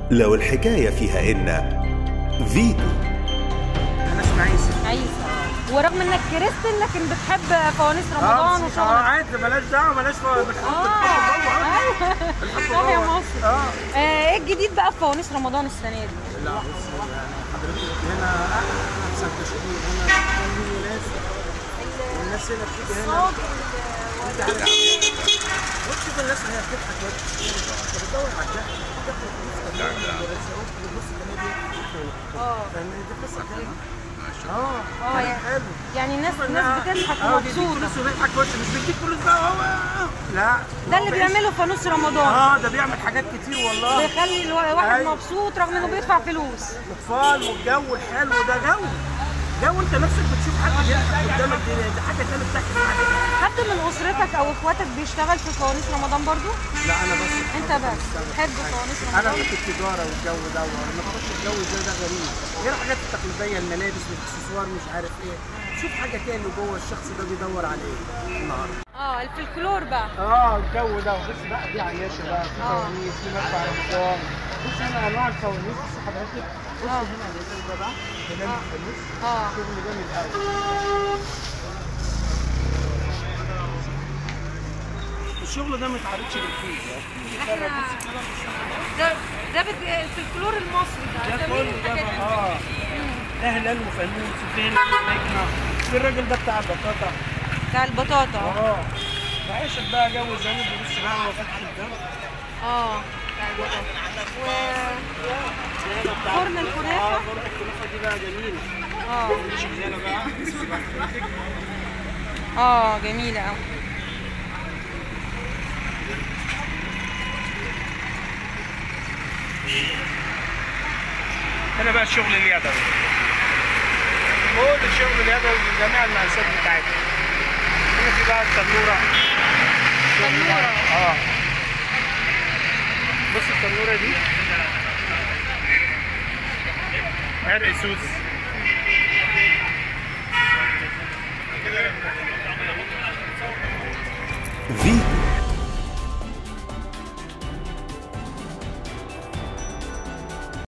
لو الحكاية فيها إن فيتو انا اسمي عيسى عيسى ورغم انك كريستن لكن بتحب فوانيس رمضان اه وشغل عادي ملاش دعوه ملاش اه بنحط ايوه طب يا مصر اه آه، ايه الجديد بقى في فوانيس رمضان السنه دي؟ لا بص يعني حضرتك هنا احسن تشكيل هنا كل ناس الناس هنا بتيجي هنا انت عارف بص شوف الناس اللي هي بتضحك انت بتدور على الضحك بتاخد فلوس كمان بتبص كمان اه فاهم دي قصه تانية اه اه يعني حلو يعني الناس شوف الناس إنها- بتضحك اه بيديك ومبسوطه فلوس وبيضحك وش مش بيديك فلوس بقى هو لا ده اللي هو بيعيش- بيعمله فانوس رمضان اه ده بيعمل حاجات كتير والله بيخلي الواحد أيوة. مبسوط رغم انه بيدفع فلوس الاطفال والجو الحلو ده جو جو انت نفسك بتشوف حد بيضحك قدامك دي دي حاجه تانية بتحكي معاك حد من اسرتك او اخواتك بيشتغل في فوانيس رمضان برضو؟ لا انا بس انت بس بتحب فوانيس انا رمضان؟ في التجاره والجو ده لما تخش الجو زي ده غريب غير الحاجات التقليديه الملابس والاكسسوار مش عارف ايه شوف حاجه تاني جوه الشخص ده بيدور على ايه النهارده اه الفلكلور بقى اه الجو ده بص بقى دي عياشه بقى في آه. فوانيس في مدفع رمضان بص هنا انواع الفوانيس بص حضرتك بص آه. هنا الازاز ده بقى هنا الفانوس اه شغل جامد قوي الشغل ده ما اتعرضش للفيل احنا ده ده بت... الفلكلور المصري ده ده أسامي كله ده الحاجات دي. اه ده هلال وفانوس وفي هنا نجمه في الراجل ده بتاع البطاطا بتاع البطاطا اه معيشك بقى جو زي ما بيبص بقى هو فتح الجو اه بتاع البطاطا و ده هنا بتاع فرن اه الكنافه فرن الكنافه دي بقى جميله اه شغاله بقى اه جميله قوي هنا بقى الشغل اليدوي كل الشغل اليدوي بجميع المقاسات بتاعتها هنا في بقى التنوره تنورة. اه بص التنوره دي عرق سوس فيتو